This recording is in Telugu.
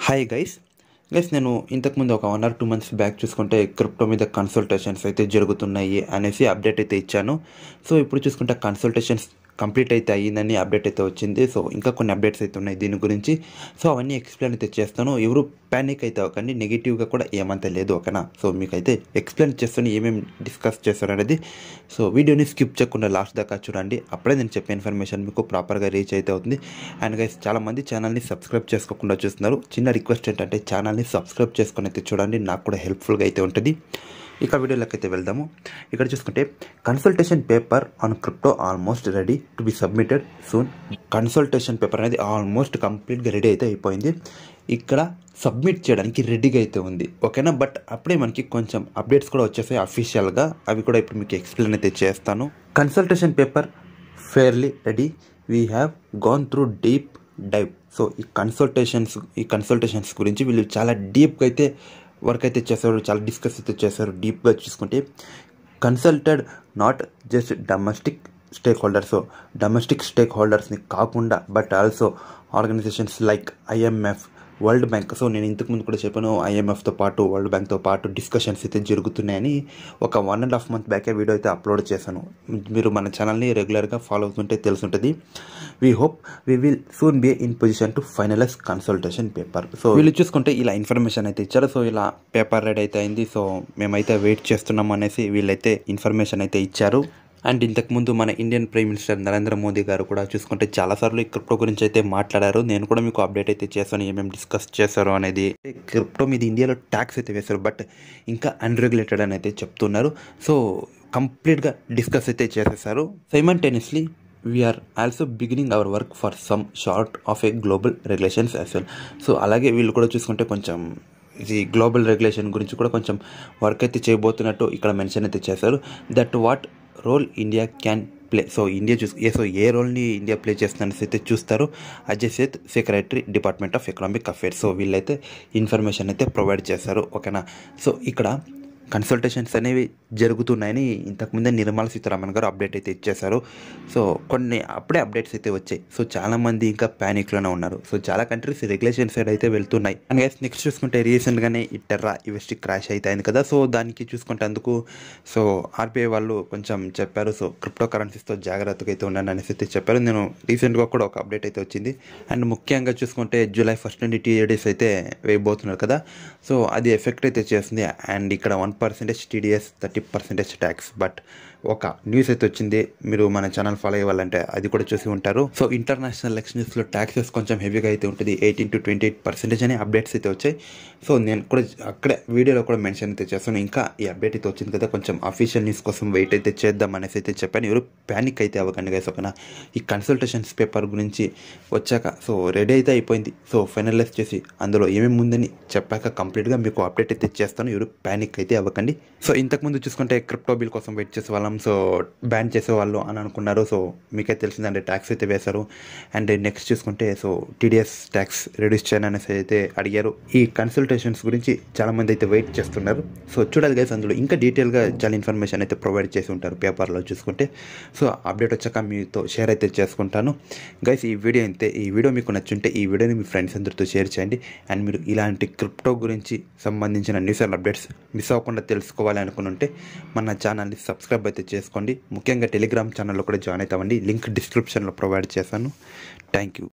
హాయ్ గైస్ గైస్ నేను ఇంతకుముందు ఒక one or two months back చూసుకుంటే క్రిప్టో మీద కన్సల్టేషన్స్ అయితే జరుగుతున్నాయి అనేసి అప్డేట్ అయితే ఇచ్చాను సో ఇప్పుడు చూసుకుంటే కన్సల్టేషన్స్ కంప్లీట్ అయితే అయ్యిందని అప్డేట్ అయితే వచ్చింది సో ఇంకా కొన్ని అప్డేట్స్ అయితే ఉన్నాయి దీని గురించి సో అవన్నీ ఎక్స్ప్లెయిన్ అయితే చేస్తాను ఎవరు ప్యానిక్ అయితే అవ్వకండి నెగిటివ్గా కూడా ఏమంత లేదు ఓకేనా సో మీకైతే ఎక్స్ప్లెయిన్ చేస్తాను ఏమేమి డిస్కస్ చేస్తాను అనేది సో వీడియోని స్కిప్ చేయకుండా లాస్ట్ దాకా చూడండి అప్పుడే నేను చెప్పే ఇన్ఫర్మేషన్ మీకు ప్రాపర్గా రీచ్ అయితే అవుతుంది అండ్ గైస్ చాలామంది ఛానల్ని సబ్స్క్రైబ్ చేసుకోకుండా చూస్తున్నారు చిన్న రిక్వెస్ట్ ఏంటంటే ఛానల్ని సబ్స్క్రైబ్ చేసుకొని అయితే చూడండి నాకు కూడా హెల్ప్ఫుల్గా అయితే ఉంటుంది ఇక వీడియోలోకి అయితే వెళ్దాము ఇక్కడ చూసుకుంటే consultation paper on crypto almost ready to be submitted soon consultation paper అనేది ఆల్మోస్ట్ కంప్లీట్గా రెడీ అయితే అయిపోయింది ఇక్కడ సబ్మిట్ చేయడానికి రెడీగా అయితే ఉంది ఓకేనా బట్ అప్పుడే మనకి కొంచెం అప్డేట్స్ కూడా వచ్చేసాయి అఫీషియల్గా అవి కూడా ఇప్పుడు మీకు ఎక్స్ప్లెయిన్ అయితే చేస్తాను consultation paper fairly ready we have gone through deep dive so ఈ కన్సల్టేషన్స్ ఈ కన్సల్టేషన్స్ గురించి వీళ్ళు చాలా డీప్గా అయితే వర్క్ అయితే చేశారు చాలా డిస్కస్ అయితే చేశారు డీప్గా చూసుకుంటే consulted not just domestic stakeholders so domestic స్టేక్ హోల్డర్స్ని కాకుండా but also organizations like IMF world bank so నేను ఇంతకుముందు కూడా చెప్పాను ఐఎంఎఫ్తో పాటు వరల్డ్ బ్యాంక్తో పాటు డిస్కషన్స్ అయితే జరుగుతున్నాయని ఒక వన్ అండ్ హాఫ్ మంత్ బ్యాకే వీడియో అయితే అప్లోడ్ చేశాను మీరు మన ఛానల్ని రెగ్యులర్గా ఫాలో అవుతుంటే తెలుసుంటుంది we hope we will soon be in position to finalize consultation paper so వీళ్ళు చూసుకుంటే ఇలా ఇన్ఫర్మేషన్ అయితే ఇచ్చారు సో ఇలా పేపర్ రెడీ అయితే అయింది సో మేమైతే వెయిట్ చేస్తున్నాం అనేసి వీళ్ళైతే ఇన్ఫర్మేషన్ అయితే ఇచ్చారు అండ్ ఇంతకుముందు మన Indian prime minister Narendra Modi గారు కూడా చూసుకుంటే చాలాసార్లు ఈ క్రిప్టో గురించి అయితే మాట్లాడారు నేను కూడా మీకు అప్డేట్ అయితే చేశాను ఏమేమి డిస్కస్ చేశారు అనేది క్రిప్టో మీద ఇండియాలో ట్యాక్స్ అయితే వేశారు బట్ ఇంకా అన్రెగ్యులేటెడ్ అని అయితే చెప్తున్నారు సో కంప్లీట్గా డిస్కస్ అయితే చేసేసారు simultaneously we are also beginning our work for some short of a global regulations as well so అలాగే వీళ్ళు కూడా చూసుకుంటే కొంచెం ఇది గ్లోబల్ రెగ్యులేషన్ గురించి కూడా కొంచెం వర్క్ అయితే చేయబోతున్నట్టు ఇక్కడ మెన్షన్ అయితే చేశారు that what role India can play so India choose a so a రోల్ని ఇండియా ప్లే చేస్తుందని అయితే చూస్తారు Ajay Seth secretary department of economic affairs so వీళ్ళైతే ఇన్ఫర్మేషన్ అయితే ప్రొవైడ్ చేశారు ఓకేనా సో ఇక్కడ కన్సల్టేషన్స్ అనేవి జరుగుతున్నాయని ఇంతకుముందే నిర్మలా సీతారామన్ గారు అప్డేట్ అయితే ఇచ్చేశారు సో కొన్ని అప్పుడే అప్డేట్స్ అయితే వచ్చాయి సో చాలామంది ఇంకా ప్యానిక్లోనే ఉన్నారు సో చాలా కంట్రీస్ రెగ్యులేషన్ సైడ్ అయితే వెళ్తున్నాయి అండ్ గైస్ నెక్స్ట్ చూసుకుంటే రీసెంట్గానే ఈ టెర్రా ఇవెస్టిక్ క్రాష్ అయితే అయింది కదా సో దానికి చూసుకుంటే అందుకు సో ఆర్బీఐ వాళ్ళు కొంచెం చెప్పారు సో క్రిప్టో కరెన్సీస్తో జాగ్రత్తగా అయితే ఉన్నాను అనేసి అయితే చెప్పారు నేను రీసెంట్గా కూడా ఒక అప్డేట్ అయితే వచ్చింది అండ్ ముఖ్యంగా చూసుకుంటే జూలై ఫస్ట్ నుండి టీఏడీస్ అయితే వేయబోతున్నారు కదా సో అది ఎఫెక్ట్ అయితే చేస్తుంది అండ్ ఇక్కడ one percentage TDS thirty percentage tax but ఒక న్యూస్ అయితే వచ్చింది మీరు మన ఛానల్ ఫాలో అయ్యాలంటే అది కూడా చూసి ఉంటారు సో ఇంటర్నేషనల్ ఎలక్షన్స్లో ట్యాక్సెస్ కొంచెం హెవీగా అయితే ఉంటుంది eighteen to twenty eight percentage అనే అప్డేట్స్ అయితే వచ్చాయి సో నేను కూడా అక్కడే వీడియోలో కూడా మెన్షన్ అయితే చేస్తాను ఇంకా ఈ అప్డేట్ అయితే వచ్చింది కదా కొంచెం అఫీషియల్ న్యూస్ కోసం వెయిట్ అయితే చేద్దాం అనేసి అయితే చెప్పాను ఎవరు ప్యానిక్ అయితే అవ్వకండి గైస్ ఓకేనా ఈ కన్సల్టేషన్స్ పేపర్ గురించి వచ్చాక సో రెడీ అయితే అయిపోయింది సో ఫైనలైజ్ చేసి అందులో ఏమేమి ఉందని చెప్పాక కంప్లీట్గా మీకు అప్డేట్ అయితే చేస్తాను ఎవరు ప్యానిక్ అయితే అవ్వకండి సో ఇంతకుముందు చూసుకుంటే క్రిప్టో బిల్ కోసం వెయిట్ చేసే వాళ్ళం సో బ్యాన్ చేసేవాళ్ళు అని అనుకున్నారు సో మీకే తెలిసిందంటే ట్యాక్స్ అయితే వేశారు అండ్ నెక్స్ట్ చూసుకుంటే సో టీడీఎస్ ట్యాక్స్ రెడ్యూస్ చేయని అనేసి అయితే అడిగారు ఈ కన్సల్టేషన్స్ గురించి చాలామంది అయితే వెయిట్ చేస్తున్నారు సో చూడాలి గైస్ అందులో ఇంకా డీటెయిల్గా చాలా ఇన్ఫర్మేషన్ అయితే ప్రొవైడ్ చేసి ఉంటారు పేపర్లో చూసుకుంటే సో అప్డేట్ వచ్చాక మీతో షేర్ అయితే చేసుకుంటాను గైస్ ఈ వీడియో అయితే ఈ వీడియో మీకు నచ్చుంటే ఈ వీడియోని మీ ఫ్రెండ్స్ అందరితో షేర్ చేయండి అండ్ మీరు ఇలాంటి క్రిప్టో గురించి సంబంధించిన న్యూస్ అండ్ అప్డేట్స్ మిస్ అవ్వకుండా తెలుసుకోవాలి అనుకుని ఉంటే మన ఛానల్ని సబ్స్క్రైబ్ అయితే చేసుకోండి ముఖ్యంగా టెలిగ్రామ్ ఛానల్లో కూడా జాయిన్ అవుతామండి లింక్ డిస్క్రిప్షన్లో ప్రొవైడ్ చేశాను థ్యాంక్ యూ